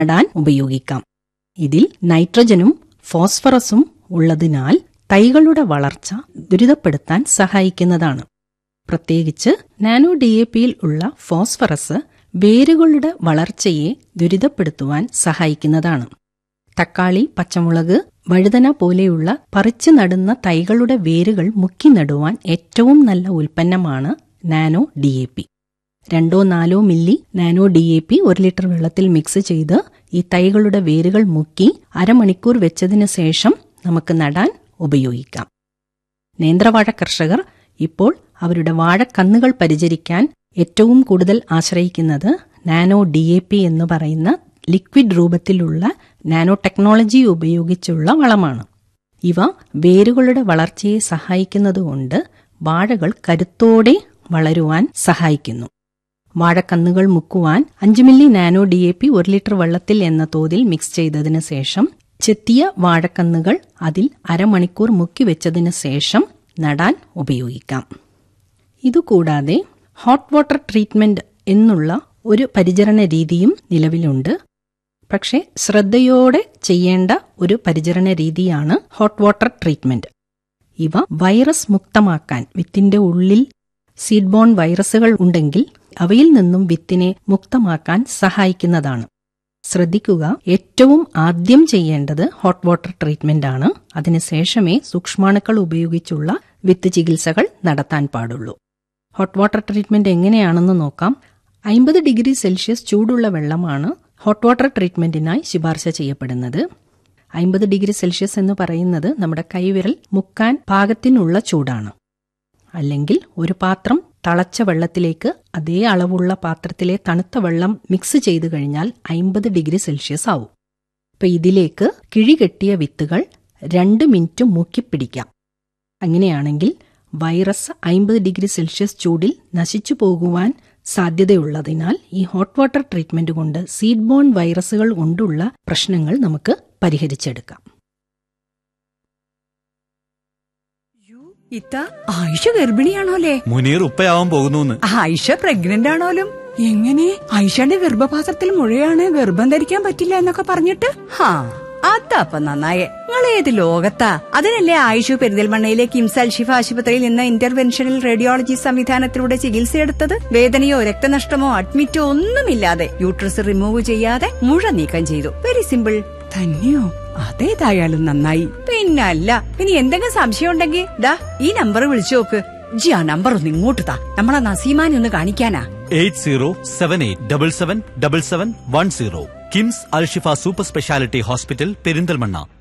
നടാൻ ഉപയോഗിക്കാം ഇതിൽ നൈട്രജനും ഫോസ്ഫറസും ഉള്ളതിനാൽ തൈകളുടെ വളർച്ച ദുരിതപ്പെടുത്താൻ സഹായിക്കുന്നതാണ് പ്രത്യേകിച്ച് നാനോ ഡി എ പിയിൽ ഉള്ള ഫോസ്ഫറസ് വേരുകളുടെ വളർച്ചയെ ദുരിതപ്പെടുത്തുവാൻ സഹായിക്കുന്നതാണ് തക്കാളി പച്ചമുളക് വഴുതന പോലെയുള്ള പറിച്ചു നടുന്ന തൈകളുടെ വേരുകൾ മുക്കി നടുവാൻ ഏറ്റവും നല്ല ഉൽപ്പന്നമാണ് നാനോ ഡി എ പി രണ്ടോ നാലോ milli nano D A P ഒരു ലിറ്റർ വെള്ളത്തിൽ മിക്സ് ചെയ്ത് ഈ തൈകളുടെ വേരുകൾ മുക്കി അരമണിക്കൂർ വെച്ചതിന് ശേഷം നമുക്ക് നടാൻ ഉപയോഗിക്കാം നേന്ത്രവാഴ കർഷകർ ഇപ്പോൾ അവരുടെ വാഴക്കന്നുകൾ പരിചരിക്കാൻ ഏറ്റവും കൂടുതൽ ആശ്രയിക്കുന്നത് നാനോ ഡി എ പി എന്ന് പറയുന്ന ലിക്വിഡ് രൂപത്തിലുള്ള നാനോ ടെക്നോളജി ഉപയോഗിച്ചുള്ള വളമാണ് ഇവ വേരുകളുടെ വളർച്ചയെ സഹായിക്കുന്നതുകൊണ്ട് വാഴകൾ കരുത്തോടെ വളരുവാൻ സഹായിക്കുന്നു വാഴക്കന്നുകൾ മുക്കുവാൻ അഞ്ച് milli nano D A P ഒരു ലിറ്റർ വെള്ളത്തിൽ എന്ന തോതിൽ മിക്സ് ചെയ്തതിന് ശേഷം ചെത്തിയ വാഴക്കന്നുകൾ അതിൽ അരമണിക്കൂർ മുക്കി വെച്ചതിന് ശേഷം നടാൻ ഉപയോഗിക്കാം ഇതുകൂടാതെ ഹോട്ട് വാട്ടർ ട്രീറ്റ്മെന്റ് എന്നുള്ള ഒരു പരിചരണ രീതിയും നിലവിലുണ്ട് പക്ഷേ ശ്രദ്ധയോടെ ചെയ്യേണ്ട ഒരു പരിചരണ രീതിയാണ് ഹോട്ട് വാട്ടർ ട്രീറ്റ്മെന്റ് ഇവ വൈറസ് മുക്തമാക്കാൻ വിത്തിന്റെ ഉള്ളിൽ സീഡ്ബോൺ വൈറസുകൾ ഉണ്ടെങ്കിൽ അവയിൽ നിന്നും വിത്തിനെ മുക്തമാക്കാൻ സഹായിക്കുന്നതാണ് ശ്രദ്ധിക്കുക ഏറ്റവും ആദ്യം ചെയ്യേണ്ടത് ഹോട്ട് വാട്ടർ ട്രീറ്റ്മെന്റ് ആണ് അതിനുശേഷമേ സൂക്ഷ്മാണുക്കൾ ഉപയോഗിച്ചുള്ള വിത്ത് ചികിത്സകൾ നടത്താൻ പാടുള്ളൂ ഹോട്ട് വാട്ടർ ട്രീറ്റ്മെന്റ് എങ്ങനെയാണെന്ന് നോക്കാം അമ്പത് ഡിഗ്രി സെൽഷ്യസ് ചൂടുള്ള വെള്ളമാണ് ഹോട്ട് വാട്ടർ ട്രീറ്റ്മെന്റിനായി ശുപാർശ ചെയ്യപ്പെടുന്നത് അമ്പത് ഡിഗ്രി സെൽഷ്യസ് എന്ന് പറയുന്നത് നമ്മുടെ കൈവിരൽ മുക്കാൻ പാകത്തിനുള്ള ചൂടാണ് അല്ലെങ്കിൽ ഒരു പാത്രം തളച്ച വെള്ളത്തിലേക്ക് അതേ അളവുള്ള പാത്രത്തിലെ തണുത്ത വെള്ളം മിക്സ് ചെയ്തു കഴിഞ്ഞാൽ അമ്പത് ഡിഗ്രി സെൽഷ്യസ് ആവും അപ്പൊ ഇതിലേക്ക് കിഴികെട്ടിയ വിത്തുകൾ രണ്ട് മിനിറ്റ് മുക്കിപ്പിടിക്കാം അങ്ങനെയാണെങ്കിൽ വൈറസ് അമ്പത് ഡിഗ്രി സെൽഷ്യസ് ചൂടിൽ നശിച്ചു പോകുവാൻ സാധ്യതയുള്ളതിനാൽ ഈ ഹോട്ട് വാട്ടർ ട്രീറ്റ്മെന്റ് കൊണ്ട് സീഡ് ബോൺ വൈറസുകൾ കൊണ്ടുള്ള പ്രശ്നങ്ങൾ നമുക്ക് പരിഹരിച്ചെടുക്കാം ഇത്ത ആയിഷ ഗർഭിണിയാണോലേ മുനീർ ഉപ്പയാവാൻ പോകുന്നു ആയിഷ പ്രഗ്നന്റ് ആണോലും എങ്ങനെ ആയിഷയുടെ ഗർഭപാത്രത്തിൽ മുഴയാണ് ഗർഭം ധരിക്കാൻ പറ്റില്ല എന്നൊക്കെ പറഞ്ഞിട്ട് ഹാ അതപ്പ നന്നായേ നിങ്ങൾ ഏത് ലോകത്താ അതിനല്ലേ ആയിഷു പെരിന്തൽമണ്ണയിലെ കിംസ് അൽഷിഫ ആശുപത്രിയിൽ നിന്ന് ഇന്റർവെൻഷണൽ റേഡിയോളജി സംവിധാനത്തിലൂടെ ചികിത്സയെടുത്തത് വേദനയോ രക്തനഷ്ടമോ അഡ്മിറ്റോ ഒന്നുമില്ലാതെ യൂട്രസ് റിമൂവ് ചെയ്യാതെ മുഴ നീക്കം ചെയ്തു വെരി സിമ്പിൾ തന്നെയോ അതേതായാലും നന്നായി പിന്നല്ല ഇനി എന്തെങ്കിലും സംശയം ഉണ്ടെങ്കിൽ ദാ ഈ നമ്പർ വിളിച്ചു നോക്ക് ജി ആ നമ്പർ ഒന്ന് ഇങ്ങോട്ട് താ നമ്മളെ നസീമാനെ ഒന്ന് കാണിക്കാനാ eight zero seven eight double seven double seven one zero KIMS Alshifa super speciality hospital Perinthalmanna